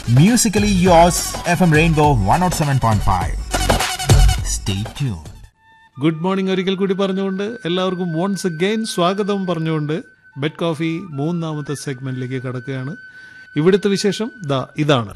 Musically yours, FM Rainbow 107.5. Stay tuned. Good morning ഒരിക്കൽ കൂടി പറഞ്ഞുകൊണ്ട് എല്ലാവർക്കും വൺസ് അഗെയിൻ സ്വാഗതം പറഞ്ഞുകൊണ്ട് ബെഡ് കോഫി മൂന്നാമത്തെ സെഗ്മെന്റിലേക്ക് കടക്കുകയാണ് ഇവിടുത്തെ വിശേഷം ദാ ഇതാണ്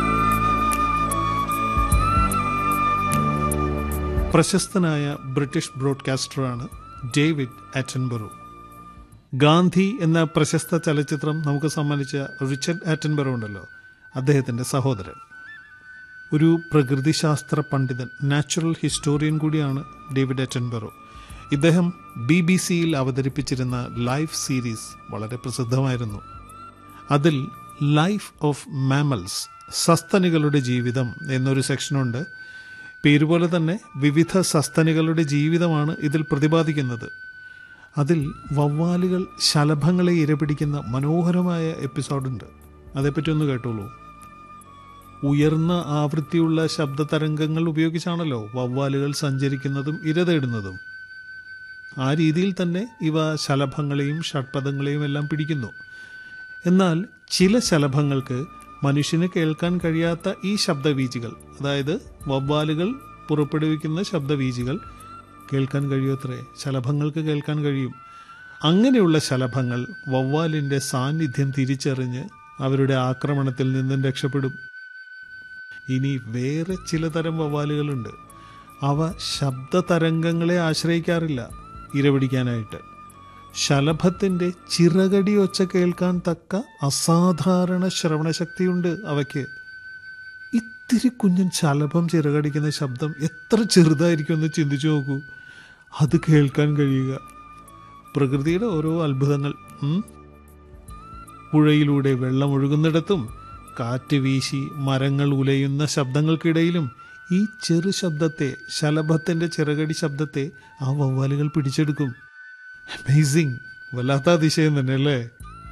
പ്രശസ്തനായ ബ്രിട്ടീഷ് ബ്രോഡ്കാസ്റ്ററാണ് ഡേവിഡ് ആറ്റൻബറോ ഗാന്ധി എന്ന പ്രശസ്ത ചലച്ചിത്രം നമുക്ക് സമ്മാനിച്ച റിച്ചർഡ് ആറ്റൻബറോ ഉണ്ടല്ലോ അദ്ദേഹത്തിന്റെ സഹോദരൻ ഒരു പ്രകൃതിശാസ്ത്ര പണ്ഡിതൻ നാച്ചുറൽ ഹിസ്റ്റോറിയൻ കൂടിയാണ് ഡേവിഡ് അറ്റൻബറോ ഇദ്ദേഹം ബി ബി സിയിൽ അവതരിപ്പിച്ചിരുന്ന ലൈഫ് സീരീസ് വളരെ പ്രസിദ്ധമായിരുന്നു അതിൽ ലൈഫ് ഓഫ് മാമൽസ് സസ്തനികളുടെ ജീവിതം എന്നൊരു സെക്ഷനുണ്ട് പേരുപോലെ തന്നെ വിവിധ സസ്തനികളുടെ ജീവിതമാണ് ഇതിൽ പ്രതിപാദിക്കുന്നത് അതിൽ വവ്വാലുകൾ ശലഭങ്ങളെ ഇരപിടിക്കുന്ന മനോഹരമായ എപ്പിസോഡുണ്ട് അതേപ്പറ്റി ഒന്ന് കേട്ടോളൂ ഉയർന്ന ആവൃത്തിയുള്ള ശബ്ദ തരംഗങ്ങൾ ഉപയോഗിച്ചാണല്ലോ വവ്വാലുകൾ സഞ്ചരിക്കുന്നതും ഇര തേടുന്നതും ആ രീതിയിൽ തന്നെ ഇവ ശലഭങ്ങളെയും ഷഡ്പദങ്ങളെയും എല്ലാം പിടിക്കുന്നു എന്നാൽ ചില ശലഭങ്ങൾക്ക് മനുഷ്യന് കേൾക്കാൻ കഴിയാത്ത ഈ ശബ്ദവീചികൾ അതായത് വവ്വാലുകൾ പുറപ്പെടുവിക്കുന്ന ശബ്ദവീചികൾ കേൾക്കാൻ കഴിയുമത്രേ ശലഭങ്ങൾക്ക് കേൾക്കാൻ കഴിയും അങ്ങനെയുള്ള ശലഭങ്ങൾ വവ്വാലിൻ്റെ സാന്നിധ്യം തിരിച്ചറിഞ്ഞ് അവരുടെ ആക്രമണത്തിൽ നിന്നും രക്ഷപ്പെടും ഇനി വേറെ ചില തരം വവ്വാലുകളുണ്ട് അവ ശബ്ദ തരംഗങ്ങളെ ആശ്രയിക്കാറില്ല ഇരപിടിക്കാനായിട്ട് ശലഭത്തിന്റെ ചിറകടി ഒച്ച കേൾക്കാൻ തക്ക അസാധാരണ ശ്രവണശക്തിയുണ്ട് അവയ്ക്ക് ഇത്തിരി കുഞ്ഞൻ ശലഭം ചിറകടിക്കുന്ന ശബ്ദം എത്ര ചെറുതായിരിക്കും എന്ന് ചിന്തിച്ചു നോക്കൂ അത് കേൾക്കാൻ കഴിയുക പ്രകൃതിയുടെ ഓരോ അത്ഭുതങ്ങൾ ഉം? പുഴയിലൂടെ വെള്ളം ഒഴുകുന്നിടത്തും കാറ്റ് വീശി മരങ്ങൾ ഉലയുന്ന ശബ്ദങ്ങൾക്കിടയിലും ഈ ചെറു ശബ്ദത്തെ ശലഭത്തിന്റെ ചിറകടി ശബ്ദത്തെ ആ വവ്വാലുകൾ പിടിച്ചെടുക്കും അമേസിങ് വല്ലാത്ത അതിശയം തന്നെ അല്ലേ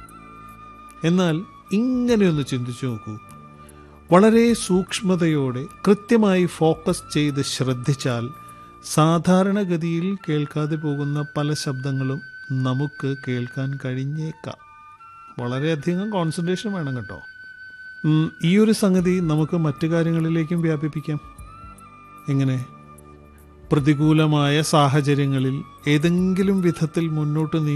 എന്നാൽ ഇങ്ങനെയൊന്ന് ചിന്തിച്ചു നോക്കൂ വളരെ സൂക്ഷ്മതയോടെ കൃത്യമായി ഫോക്കസ് ചെയ്ത് ശ്രദ്ധിച്ചാൽ സാധാരണഗതിയിൽ കേൾക്കാതെ പോകുന്ന പല ശബ്ദങ്ങളും നമുക്ക് കേൾക്കാൻ കഴിഞ്ഞേക്കാം വളരെയധികം കോൺസെൻട്രേഷൻ വേണം കേട്ടോ ഉം, ഈ ഒരു സംഗതി നമുക്ക് മറ്റു കാര്യങ്ങളിലേക്കും വ്യാപിപ്പിക്കാം എങ്ങനെ പ്രതികൂലമായ സാഹചര്യങ്ങളിൽ ഏതെങ്കിലും വിധത്തിൽ മുന്നോട്ട് നീ